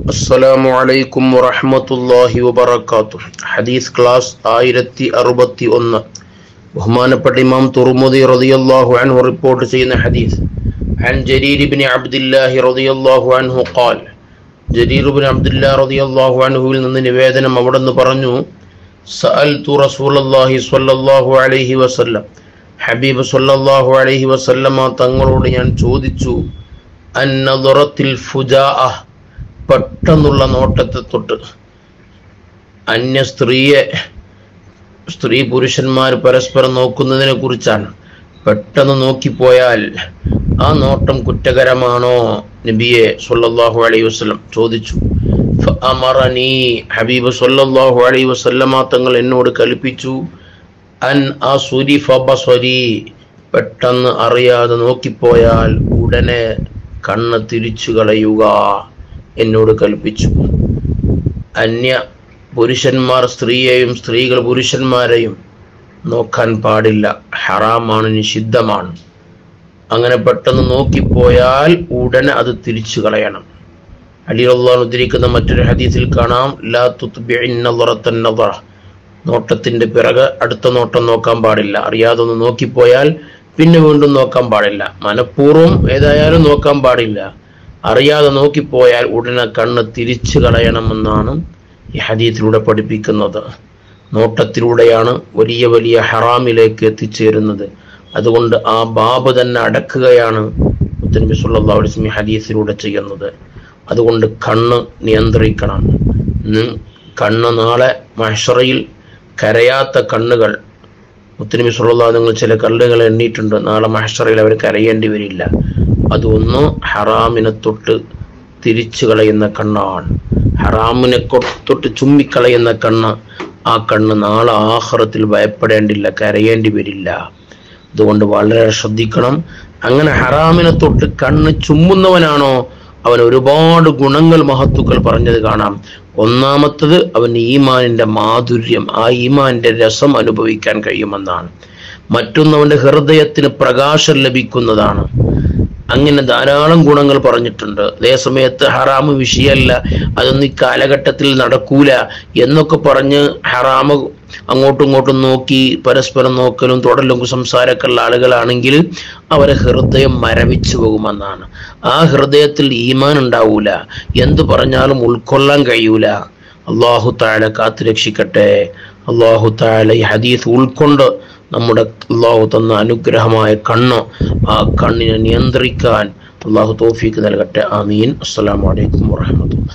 അസ്സലാമു അലൈക്കും വറഹ്മത്തുള്ളാഹി വബറകാതുഹു ഹദീസ് ക്ലാസ് ആയിരത്തി അറുപത്തി ഒന്ന് ബഹുമാനപ്പെട്ട ഇമാം തുർമുദി റളിയല്ലാഹു അൻഹു റിപ്പോർട്ട് ചെയ്യുന്ന ഹദീസ് عن جرير بن عبد الله رضي الله عنه قال ജരീർ ബിൻ അബ്ദുല്ലാ റളിയല്ലാഹു അൻഹുവിൽ നിന്ന് നിവേദനം അവിടെ നിന്ന് പറഞ്ഞു സഅൽതു റസൂലുള്ളാഹി സ്വല്ലല്ലാഹു അലൈഹി വസല്ലം ഹബീബ് സ്വല്ലല്ലാഹു അലൈഹി വസല്ലമ തങ്ങളോട് ഞാൻ ചോദിച്ചു അന്നദറത്തിൽ ഫുജാഅ പെട്ടെന്നുള്ള നോട്ടത്തെ തൊട്ട് അന്യ സ്ത്രീയെ സ്ത്രീ പുരുഷന്മാർ പരസ്പരം നോക്കുന്നതിനെ കുറിച്ചാണ് പെട്ടെന്ന് നോക്കിപ്പോയാൽ ആ നോട്ടം കുറ്റകരമാണോ നബിയെ സല്ലല്ലാഹു അലൈഹി വസല്ലം ചോദിച്ചു ഫഅമറനി ഹബീബ് സല്ലല്ലാഹു അലൈഹി വസല്ലമ തങ്ങൾ എന്നോട് കൽപ്പിച്ചു അൻ അസുരിഫ ബസരി പെട്ടെന്ന് അറിയാതെ നോക്കിപ്പോയാൽ ഉടനെ കണ്ണ് തിരിച്ചു കളയുക എന്നോട് കൽപ്പിച്ചു അന്യ പുരുഷന്മാർ സ്ത്രീയെയും സ്ത്രീകൾ പുരുഷന്മാരെയും നോക്കാൻ പാടില്ല ഹറാമാണ് നിഷിദ്ധമാണ് അങ്ങനെ പെട്ടെന്ന് നോക്കിപ്പോയാൽ ഉടനെ അത് തിരിച്ചു കളയണം അലി അള്ളാഹ് ഉദ്ധരിക്കുന്ന മറ്റൊരു ഹദീസിൽ കാണാം ലാ തുത്ബിഇന്നദറത്തൻ നദറ നോട്ടത്തിന്റെ പിറകെ അടുത്ത നോട്ടം നോക്കാൻ പാടില്ല അറിയാതെ ഒന്ന് നോക്കിപ്പോയാൽ പിന്നെ വീണ്ടും നോക്കാൻ പാടില്ല മനഃപൂർവ്വം ഏതായാലും നോക്കാൻ പാടില്ല അറിയാതെ നോക്കിപ്പോയാൽ ഉടനെ കണ്ണ് തിരിച്ചു കളയണമെന്നാണ് ഈ ഹദീത്തിലൂടെ പഠിപ്പിക്കുന്നത് നോട്ടത്തിലൂടെയാണ് വലിയ വലിയ ഹറാമിലേക്ക് എത്തിച്ചേരുന്നത് അതുകൊണ്ട് ആ ബാബ് തന്നെ അടക്കുകയാണ് മുത്തനബി സല്ലല്ലാഹു അലൈഹി വസല്ലം ഈ ഹദീസിലൂടെ ചെയ്യുന്നത് അതുകൊണ്ട് കണ്ണ് നിയന്ത്രിക്കണം ഉം, കണ്ണ് നാളെ മഹ്ഷറയിൽ കരയാത്ത കണ്ണുകൾ മുത്തനബി സല്ലല്ലാഹു നിങ്ങൾ ചില കല്ലുകൾ എണ്ണിയിട്ടുണ്ട് നാളെ മഹ്ഷറയിൽ അവർ കരയേണ്ടി വരില്ല അതൊന്ന് ഹറാമിനെ തൊട്ട് തിരിച്ചു കളയുന്ന കണ്ണാണ് ഹറാമിനെ കൊ- തൊട്ട് ചുമ്മിക്കളയുന്ന കണ്ണ് ആ കണ്ണ് നാളെ ആഹ്റത്തിൽ ഭയപ്പെടേണ്ടില്ല കരയേണ്ടി വരില്ല അതുകൊണ്ട് വളരെ ശ്രദ്ധിക്കണം അങ്ങനെ ഹറാമിനെ തൊട്ട് കണ്ണ് ചുമ്മുന്നവനാണോ അവൻ ഒരുപാട് ഗുണങ്ങൾ മഹത്തുക്കൾ പറഞ്ഞത് കാണാം ഒന്നാമത്തത് അവൻ ഈമാനിന്റെ മാധുര്യം ആ ഈമാനിന്റെ രസം അനുഭവിക്കാൻ കഴിയുമെന്നാണ് മറ്റൊന്നവന്റെ ഹൃദയത്തിന് പ്രകാശം ലഭിക്കുന്നതാണ് അങ്ങനെ ധാരാളം ഗുണങ്ങൾ പറഞ്ഞിട്ടുണ്ട് അതേസമയത്ത് ഹറാമ് വിഷയമല്ല അതൊന്നും ഈ കാലഘട്ടത്തിൽ നടക്കൂല എന്നൊക്കെ പറഞ്ഞ് ഹറാമ് അങ്ങോട്ടും ഇങ്ങോട്ടും നോക്കി പരസ്പരം നോക്കലും തുടലും സംസാരമൊക്കെ ഉള്ള ആളുകളാണെങ്കിൽ അവരെ ഹൃദയം മരവിച്ചു പോകുമെന്നാണ് ആ ഹൃദയത്തിൽ ഈമാൻ ഉണ്ടാവൂല എന്തു പറഞ്ഞാലും ഉൾക്കൊള്ളാൻ കഴിയൂല അള്ളാഹു താല കാത്തു രക്ഷിക്കട്ടെ അള്ളാഹു താല ഈ ഹദീസ് ഉൾക്കൊണ്ട് നമ്മുടെ അള്ളാഹു തന്ന അനുഗ്രഹമായ കണ്ണ് ആ കണ്ണിനെ നിയന്ത്രിക്കാൻ അള്ളാഹു തോഫീക്ക് നൽകട്ടെ ആമീൻ അസ്സലാമു അലൈക്കും വറഹ്മത്തുള്ളാഹി